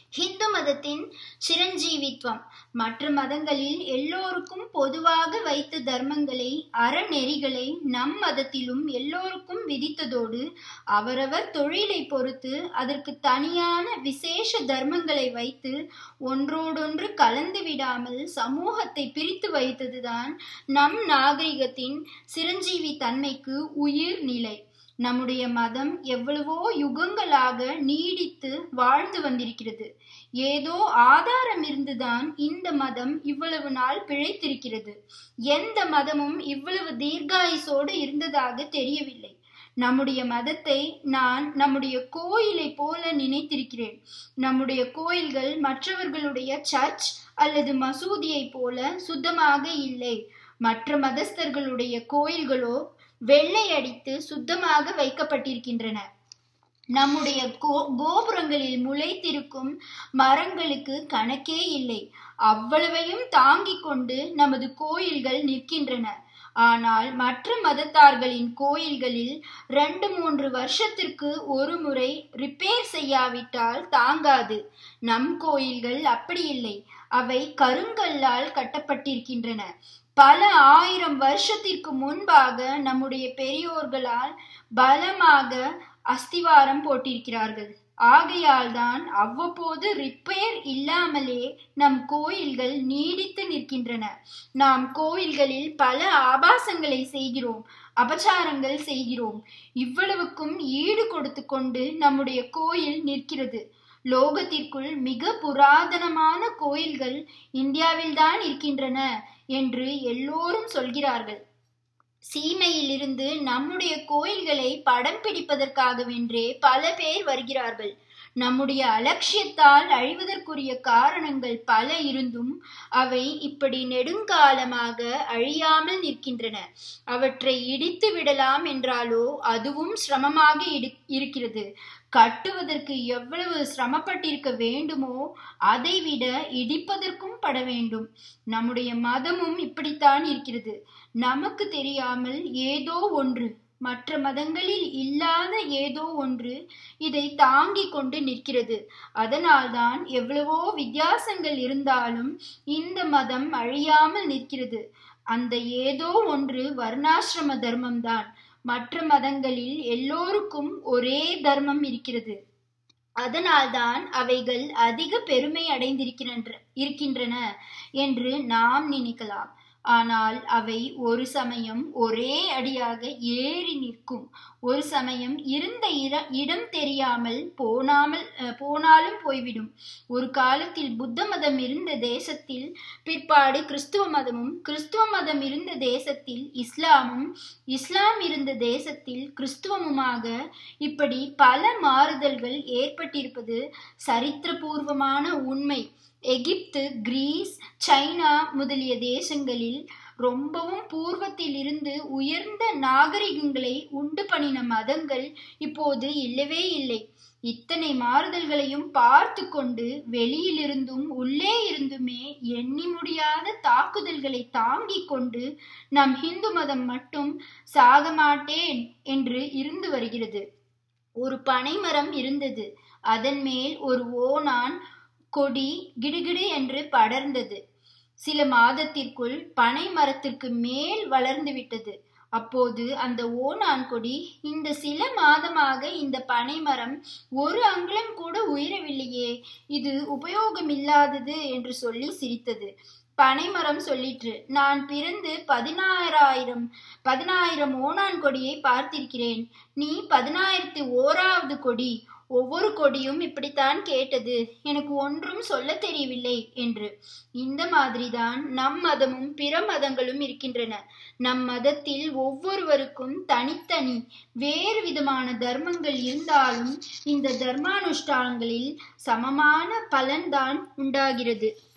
ஹிந்து மதத்தின் சிரஞ்சீவித்துவம் மற்ற மதங்களில் எல்லோருக்கும் பொதுவாக வைத்த தர்மங்களை அறநெறிகளை நம் மதத்திலும் எல்லோருக்கும் விதித்ததோடு அவரவர் தொழிலை பொறுத்து அதற்கு தனியான விசேஷ தர்மங்களை வைத்து ஒன்றோடொன்று கலந்து விடாமல் சமூகத்தை பிரித்து வைத்ததுதான் நம் நாகரிகத்தின் சிரஞ்சீவி தன்மைக்கு உயிர் நிலை நம்முடைய மதம் எவ்வளவோ யுகங்களாக நீடித்து வாழ்ந்து வந்திருக்கிறது ஏதோ ஆதாரம் இருந்துதான் இந்த மதம் இவ்வளவு நாள் பிழைத்திருக்கிறது எந்த மதமும் இவ்வளவு தீர்காயுசோடு இருந்ததாக தெரியவில்லை நம்முடைய மதத்தை நான் நம்முடைய கோயிலை போல நினைத்திருக்கிறேன் நம்முடைய கோயில்கள் மற்றவர்களுடைய சர்ச் அல்லது மசூதியை போல சுத்தமாக இல்லை மற்ற மதஸ்தர்களுடைய கோயில்களோ வெள்ளை அடித்து சுத்தமாக வைக்கப்பட்டிருக்கின்றன நம்முடைய கோ கோபுரங்களில் முளைத்திருக்கும் மரங்களுக்கு கணக்கே இல்லை அவ்வளவையும் தாங்கிக் கொண்டு நமது கோயில்கள் நிற்கின்றன ஆனால் மற்ற மதத்தார்களின் கோயில்களில் ரெண்டு மூன்று வருஷத்திற்கு ஒரு முறை ரிப்பேர் செய்யாவிட்டால் தாங்காது நம் கோயில்கள் அப்படி இல்லை அவை கருங்கல்லால் கட்டப்பட்டிருக்கின்றன பல ஆயிரம் வருஷத்திற்கு முன்பாக நம்முடைய பெரியோர்களால் பலமாக அஸ்திவாரம் போட்டிருக்கிறார்கள் ஆகையால் தான் அவ்வப்போது ரிப்பேர் இல்லாமலே நம் கோயில்கள் நீடித்து நிற்கின்றன நாம் கோயில்களில் பல ஆபாசங்களை செய்கிறோம் அபச்சாரங்கள் செய்கிறோம் இவ்வளவுக்கும் ஈடு கொடுத்து கொண்டு நம்முடைய கோயில் நிற்கிறது லோகத்திற்குள் மிக புராதனமான கோயில்கள் இந்தியாவில்தான் இருக்கின்றன என்று எல்லோரும் சொல்கிறார்கள் சீமையிலிருந்து நம்முடைய கோயில்களை படம் பிடிப்பதற்காகவென்றே பல பேர் வருகிறார்கள் நம்முடைய அலட்சியத்தால் அழிவதற்குரிய காரணங்கள் பல இருந்தும் அவை இப்படி நெடுங்காலமாக அழியாமல் நிற்கின்றன அவற்றை இடித்து விடலாம் என்றாலோ அதுவும் சிரமமாக இருக்கிறது கட்டுவதற்கு எவ்வளவு சிரமப்பட்டிருக்க வேண்டுமோ அதைவிட இடிப்பதற்கும் பட வேண்டும் நம்முடைய மதமும் இப்படித்தான் இருக்கிறது நமக்கு தெரியாமல் ஏதோ ஒன்று மற்ற மதங்களில் இல்லாத ஏதோ ஒன்று இதை தாங்கிக் கொண்டு நிற்கிறது அதனால்தான் எவ்வளவோ வித்தியாசங்கள் இருந்தாலும் இந்த மதம் அழியாமல் நிற்கிறது அந்த ஏதோ ஒன்று வர்ணாசிரம தர்மம்தான் மற்ற மதங்களில் எல்லோருக்கும் ஒரே தர்மம் இருக்கிறது அதனால்தான் அவைகள் அதிக பெருமை அடைந்திருக்கின்ற இருக்கின்றன என்று நாம் நினைக்கலாம் ஆனால் அவை ஒரு சமயம் ஒரே அடியாக ஏறி நிற்கும் ஒரு சமயம் இருந்த இடம் தெரியாமல் போனாமல் போனாலும் போய்விடும் ஒரு காலத்தில் புத்த மதம் இருந்த தேசத்தில் பிற்பாடு கிறிஸ்துவ மதமும் கிறிஸ்துவ மதம் இருந்த தேசத்தில் இஸ்லாமும் இஸ்லாம் இருந்த தேசத்தில் கிறிஸ்துவமுமாக இப்படி பல மாறுதல்கள் ஏற்பட்டிருப்பது சரித்திரபூர்வமான உண்மை எகிப்து கிரீஸ் சைனா முதலிய தேசங்களில் ரொம்பவும் பூர்வத்தில் இருந்து உயர்ந்த நாகரிகங்களை உண்டு பண்ணின மதங்கள் இப்போது இல்லவே இல்லை இத்தனை மாறுதல்களையும் பார்த்து கொண்டு வெளியிலிருந்தும் உள்ளே இருந்துமே எண்ணி முடியாத தாக்குதல்களை தாங்கிக் கொண்டு நம் இந்து மதம் மட்டும் சாக மாட்டேன் என்று இருந்து வருகிறது ஒரு பனைமரம் இருந்தது அதன் மேல் ஒரு ஓனான் கொடி கிடுகிடு என்று படர்ந்தது சில மாதத்திற்குள் பனை மரத்திற்கு மேல் வளர்ந்து விட்டது அப்போது அந்த ஓனான் கொடி இந்த சில மாதமாக இந்த பனை மரம் ஒரு அங்குலம் கூட உயரவில்லையே இது உபயோகமில்லாதது என்று சொல்லி சிரித்தது பனைமரம் சொல்லிற்று நான் பிறந்து பதினாயிரம் பதினாயிரம் ஓனான் கொடியை பார்த்திருக்கிறேன் நீ பதினாயிரத்தி ஓராவது கொடி ஒவ்வொரு கொடியும் இப்படித்தான் கேட்டது எனக்கு ஒன்றும் சொல்ல தெரியவில்லை என்று இந்த மாதிரிதான் நம் மதமும் பிற மதங்களும் இருக்கின்றன நம் மதத்தில் ஒவ்வொருவருக்கும் தனித்தனி வேறு விதமான தர்மங்கள் இருந்தாலும் இந்த தர்மானுஷ்டானங்களில் சமமான பலன்தான் உண்டாகிறது